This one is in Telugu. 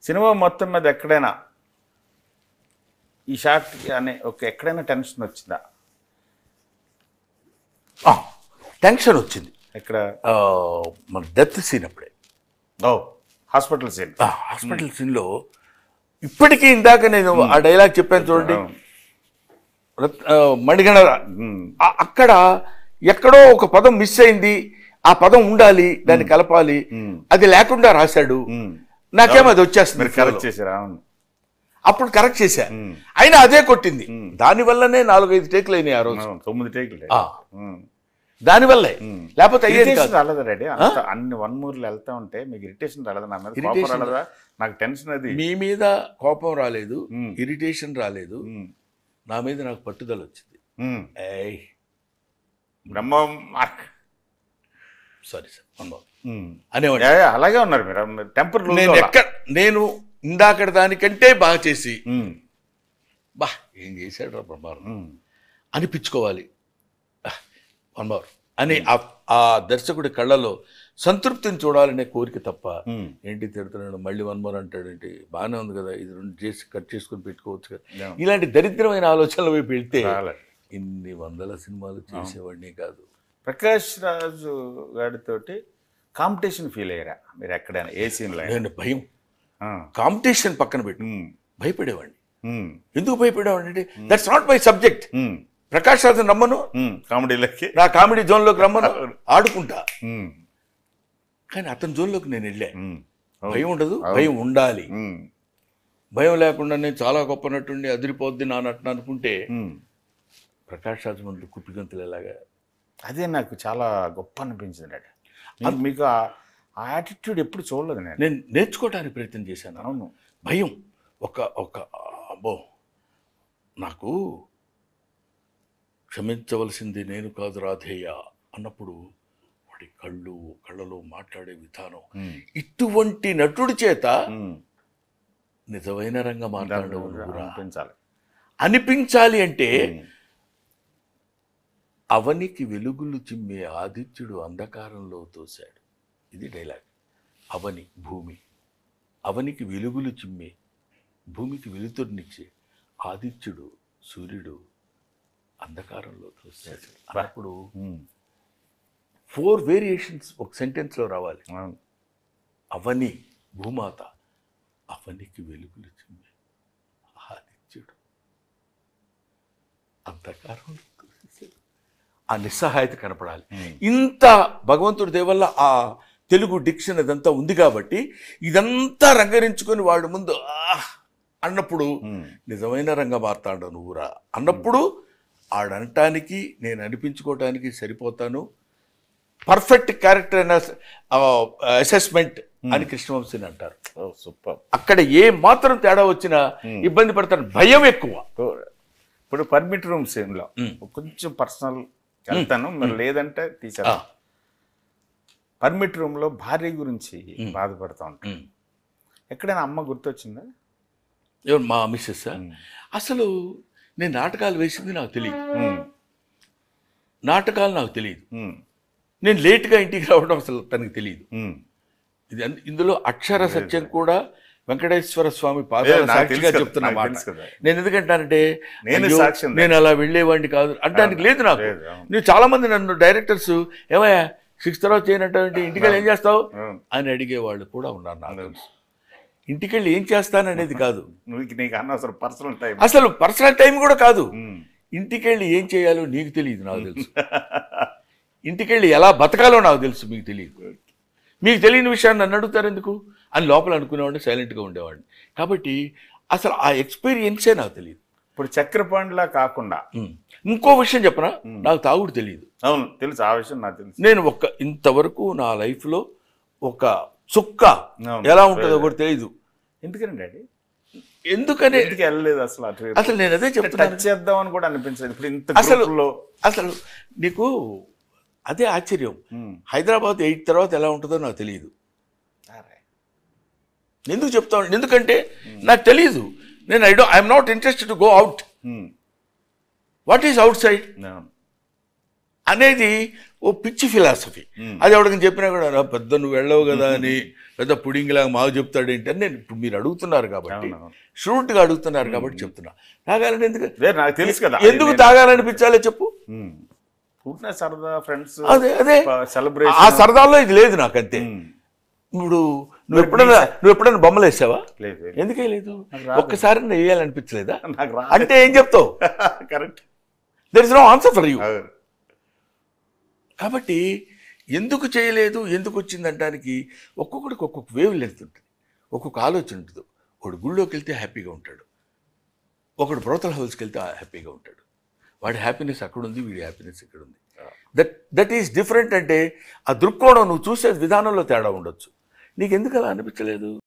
సినిమా మొత్తం మీద ఎక్కడైనా ఈ షాట్ అనే ఒక ఎక్కడైనా టెన్షన్ వచ్చిందా ఆ, టెన్షన్ వచ్చింది ఎక్కడ ఆ, మన డెత్ సీన్ అప్పుడే ఓ హాస్పిటల్ సీన్ ఆ, హాస్పిటల్ సీన్లో ఇప్పటికీ ఇందాక నేను ఆ డైలాగ్ చెప్పాను చూడండి రత్- ఆ, మణిగణ ఆ- అక్కడ ఎక్కడో ఒక పదం మిస్ అయింది ఆ పదం ఉండాలి దాన్ని కలపాలి అది లేకుండా రాశాడు నాకేమో అది వచ్చేస్తుంది మీరు కరెక్ట్ చేశారా అవును అప్పుడు కరెక్ట్ చేశా అయినా అదే కొట్టింది దాని వల్లనే నాలుగైదు టేకులు అయినాయి ఆ రోజు అవును, తొమ్మిది టేకులు ఆ, దాని వల్లే లేకపోతే అయ్యేది ఇరిటేషన్ కాదు రాలేదా రెడీ అంత అన్ని వన్ మూర్లు వెళ్తా ఉంటే మీకు ఇరిటేషన్ రాలేదా నా మీద కోపం Irritation రాలేదా నాకు టెన్షన్ అది మీ మీద కోపం రాలేదు మ్. ఇరిటేషన్ రాలేదు ఉమ్, నా మీద నాకు పట్టుదల వచ్చింది ఉమ్. ఏయ్ Brahmam mark sorry sir one more ఉమ్. అనేవాడు యా, యా, అలాగే ఉన్నారు మీరు టెంపర్ నేను ఎక్కడ నేను ఇందాకటి దానికంటే బాగా చేసి బా ఏం చేశాడు రా బ్రహ్మారం అనిపించుకోవాలి వన్ మోర్ అని ఆ- ఆ దర్శకుడి కళ్ళలో సంతృప్తిని చూడాలనే కోరిక తప్ప ఏంటి తిడుతున్నాడు మళ్ళీ వన్ మోర్ అంటాడేంటి బాగానే ఉంది కదా ఇది రెండు చేసి కట్ చేసుకుని పెట్టుకోవచ్చు కదా Yeah. ఇలాంటి దరిద్రమైన ఆలోచనలు వైపు వెళ్తే రాలే. ఇన్ని వందల సినిమాలు చేసేవాడిని కాదు ప్రకాష్ రాజు గారితోటి కాంపిటీషన్ ఫీల్ అయ్యారా మీరు ఎక్కడైనా ఏ సీన్లో అయినా? నేను భయం ఆ. కాంపిటీషన్ పక్కన పెట్టు ఉమ్, భయపడేవాడిని ఉమ్, ఎందుకు భయపడేవాడిని అంటే that's not my subject um, Prakash Raj రమ్మను ఉమ్, కామెడీలకి నా కామెడీ జోన్లోకి రమ్మను ఆడుకుంటా ఉమ్, కానీ అతని జోన్లోకి నేను వెళ్ళా ఉమ్, భయం ఉండదు భయం ఉండాలి ఉమ్, భయం లేకుండా నేను చాలా గొప్ప నటుండి అదిరిపోద్ది నా నటన అనుకుంటే ఉమ్. ప్రకాష్ రాజు ముందు కుప్పిగంతులు ఎలాగా అదే నాకు చాలా గొప్ప అనిపించింది డాడీ మీకు- మీకు ఆ- ఆ యాటిట్యూడ్ ఎప్పుడు చూడలేదు నేను నేను నేర్చుకోవడానికి ప్రయత్నం చేశాను అవును భయం ఒక ఒక అబ్బో నాకు క్షమించవలసింది నేను కాదు రాధేయ అన్నప్పుడు వాడి కళ్ళు కళ్ళలో మాట్లాడే విధానం ఉమ్, ఇటువంటి నటుడి చేత ఉమ్. నిజమైన రంగ మాట్లాడవు నువ్వురా. అనిపించాలి అనిపించాలి అంటే ఉమ్, అవనికి వెలుగులు చిమ్మే ఆదిత్యుడు అంధకారంలో తోశాడు ఇది డైలాగ్ అవని భూమి అవనికి వెలుగులు చిమ్మే భూమికి వెలుతురునిచ్చే ఆదిత్యుడు సూర్యుడు అంధకారంలో తోశాడు అన్నప్పుడు ఉమ్, ఫోర్ వేరియేషన్స్ ఒక సెంటెన్స్లో రావాలి అవును అవని భూమాత అవనికి వెలుగులు చిమ్మే ఆదిత్యుడు అంధకారంలో తోసేశాడు ఆ నిస్సహాయత కనపడాలి ఇంత భగవంతుడి దేవల్ల ఆ తెలుగు డిక్షన్ అదంతా ఉంది కాబట్టి ఇదంతా రంగరించుకొని వాడి ముందు "ఆహ్" అన్నప్పుడు ఉమ్, నిజమైన రంగ మార్తాండ నువ్వురా అన్నప్పుడు ఆడంటానికి నేను అనిపించుకోవటానికి సరిపోతాను పర్ఫెక్ట్ క్యారెక్టర్ అసెస్మెంట్ అని కృష్ణవంశీని అంటారు ఓ సూపర్ అక్కడ ఏ మాత్రం తేడా వచ్చినా ఇబ్బంది పడతాను భయం ఎక్కువ ఇప్పుడు పర్మిట్ రూమ్ సీన్లో ఉమ్. కొంచెం పర్సనల్ వెళ్తాను మరి లేదంటే ఆ, తీసాను పర్మిట్ రూమ్లో భార్య గురించి బాధపడుతూ ఉంటాను ఉమ్. ఎక్కడైనా అమ్మ గుర్తొచ్చిందా ఎవరు మా మిస్సెస్ అసలు నేను నాటకాలు వేసింది నాకు తెలియదు ఉమ్, నాటకాలు నాకు తెలియదు ఉమ్, నేను లేట్గా ఇంటికి రావడం అసలు తనకి తెలియదు ఉమ్. ఇది అన్- ఇందులో అక్షర సత్యం కూడా వెంకటేశ్వర స్వామి లేదు, పాదాల నాకు సాక్షిగా తెలుసు కదా, చెప్తున్న నాకు మాట తెలుసు కదా. నేను ఎందుకంటానంటే నేను అయ్యో, సాక్ష్యం నేను అలా వెళ్ళేవాడిని కాదు అంటానికి లేదు నాకు లేదు, అవును. నువ్వు చాలా మంది నన్ను డైరెక్టర్స్ ఏమయ్యా సిక్స్త్ తర్వాత చేయనంటే ఇంటికి వెళ్ళి ఏం చేస్తావు అవును. అని అడిగేవాళ్ళు కూడా ఉన్నారు నాకు తెలుసు ఇంటికి వెళ్ళి ఏం చేస్తాననేది కాదు నువ్వు నీకు అనవసరం పర్సనల్ టైం అసలు పర్సనల్ టైం కూడా కాదు ఇంటికి వెళ్ళి ఏం చేయాలో నీకు తెలియదు నాకు తెలుసు ఇంటికి వెళ్ళి ఎలా బతకాలో నాకు తెలుసు మీకు తెలియదు మీకు తెలియని విషయాన్ని నన్ను అడుగుతారు ఎందుకు అని లోపల అనుకునేవాడిని సైలెంట్గా ఉండేవాడిని కాబట్టి అసలు ఆ ఎక్స్పీరియన్సే నాకు తెలియదు ఇప్పుడు చక్రపాండ్లా కాకుండా ఉమ్. ఇంకో విషయం చెప్పనా నాకు తాగుడు తెలియదు అవును తెలుసు ఆ విషయం నాకు తెలుసు నేను ఒక్క ఇంతవరకు నా లైఫ్లో ఒక చుక్క అవును. ఎలా ఉంటుందో కూడా తెలియదు ఎందుకని డాడీ ఎందుకనే ఎందుకు వెళ్ళలేదు అసలు అటు అసలు నేను అదే చెప్తున్నాను టచ్ చేద్దామని కూడా అనిపించలేదు ఇప్పుడు ఇంత అసలు గ్రూపుల్లో అసలు నీకు అదే ఆశ్చర్యం హైదరాబాద్ ఎయిట్ తర్వాత ఎలా ఉంటుందో నాకు తెలియదు ఎందుకు చెప్తాను ఎందుకంటే నాకు తెలియదు నేను I do I'm not interested to go out what is outside అనేది ఓ పిచ్చి ఫిలాసఫీ అది ఎవరికి చెప్పినా కూడా "రా, పెద్ద నువ్వు వెళ్ళవు కదా అని పెద్ద పుడింగిలాగా మాకు చెప్తాడు ఏంటి అని నేను ఇప్పుడు మీరు అడుగుతున్నారు కాబట్టి అవునవును. షూట్గా అడుగుతున్నారు కాబట్టి చెప్తున్నా తాగాలని ఎందుకు లేదు నాకు తెలుసు కదా ఎందుకు తాగాలనిపించాలో చెప్పు పుట్టిన సరదా ఫ్రెండ్స్ అదే అదే ఆ సెలబ్రేషన్ సరదాలో ఇది లేదు నాకు అంతే ఇప్పుడు నువ్వు ఎప్పుడైనా నువ్వు ఎప్పుడైనా బొమ్మలు వేసావా లేదు లేదు. ఎందుకే లేదు రాదు. ఒక్కసారి వేయాలనిపించలేదా నాకు రా అంటే ఏం చెప్తావు correct there is no answer for you కాబట్టి ఎందుకు చేయలేదు ఎందుకు వచ్చిందంటానికి ఒక్కొక్కడికి ఒక్కొక్క వేవ్ లెంత్ ఉంటుంది ఒక్కొక్క ఆలోచన ఉంటుంది ఒకడు గుళ్ళోకి వెళ్తే హ్యాపీగా ఉంటాడు ఒకడు బ్రోతల్ హౌస్కి వెళ్తే హ్యాపీగా ఉంటాడు వాడి హ్యాపీనెస్ అక్కడ ఉంది వీడి హ్యాపీనెస్ ఇక్కడ ఉంది దట్ దట్ ఈస్ డిఫరెంట్ అంటే ఆ దృక్కోణం నువ్వు చూసే విధానంలో తేడా ఉండొచ్చు నీకు ఎందుకు అలా అనిపించలేదు